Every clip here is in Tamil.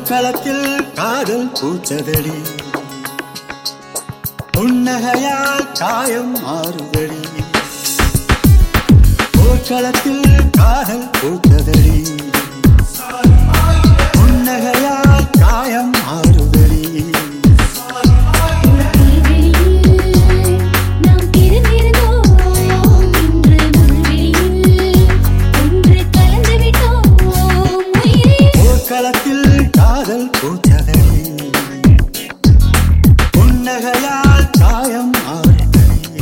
போர்க்களத்தில் காதல் பூச்சதடி புன்னகையால் காயம் மாறுதடி போர்க்களத்தில் காதல் பூச்சதடி புன்னகையால் காயம் மாறுதடி நாம் பிரிந்திருந்தோம் இன்று முள்வெளியில் ஒன்று கலந்து விட்டோம் உயிரே போர்க்களத்தில் காதல் பூச்சதடி புன்னகையால் காயம் மாறுதடி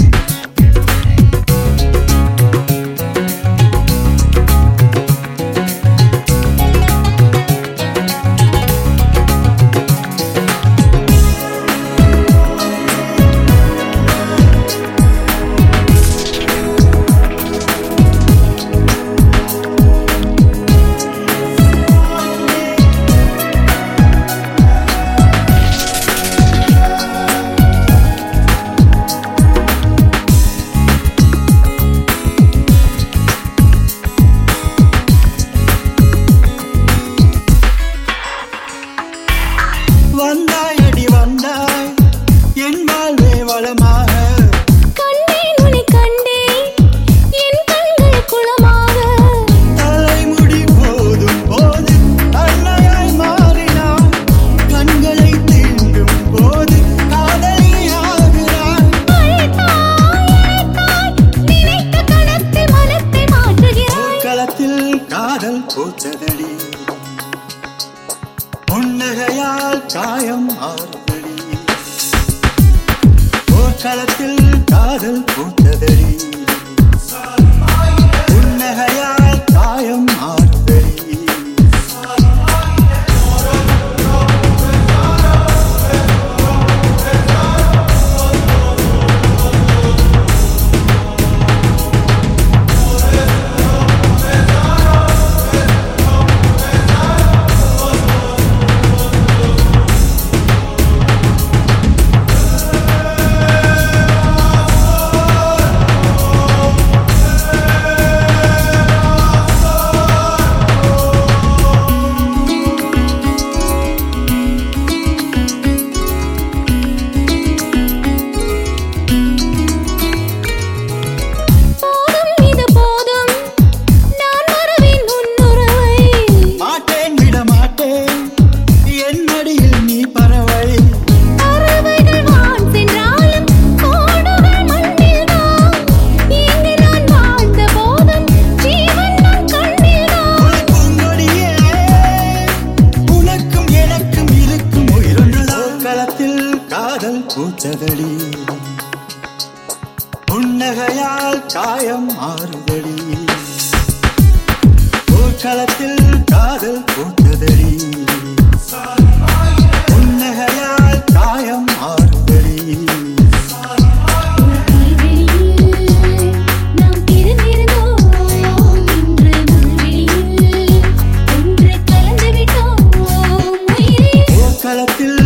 வந்தாய் அடி வந்தாய் என் வாழ்வே வளமாக கண்டேன் உன்னை கண்டேன் என் கண்கள் குளமாக தலைமுடி போதும் போது அன்னையாய் மாறினான் கண்களை தீண்டும் போது காதலியாகிறான் அழைத்தாய் அழைத்தாய் நினைத்த கணத்தில் மனத்தை மாற்றுகிறாய் களத்தில் காதல் பூச்சதடி புன்னகையால் காயம் ஆறுதடி போர்க்களத்தில் காதல் பூத்ததடி புன்னகையால் காயம் ஆறுதடி போதும் இது போதும் நான் மறவேன் உன்னுறவை மாட்டேன் விட மாட்டேன் என் மடியில் நீ பறவை பறவைகள் வான் சென்றாலும் கோடுகள் மண்ணில்தான் இங்கு நான் வாழ்ந்த போதும் ஜீவன் நம் கண்ணில்தான் பூங்கொடியே உனக்கும் எனக்கும் இருக்கும் உயிரொன்றுதான் களத்தில் காதல் பூச்சதடி புன்னகையால் காயம் மாறுதடி போர்க்களத்தில் காதல் பூத்ததடி புன்னகையால் காயம் மாறுதடி நாம் பிரிந்திருந்தோம் இன்று முள்வெளியில் ஒன்று கலந்து விட்டோம் உயிரே போர்க்களத்தில்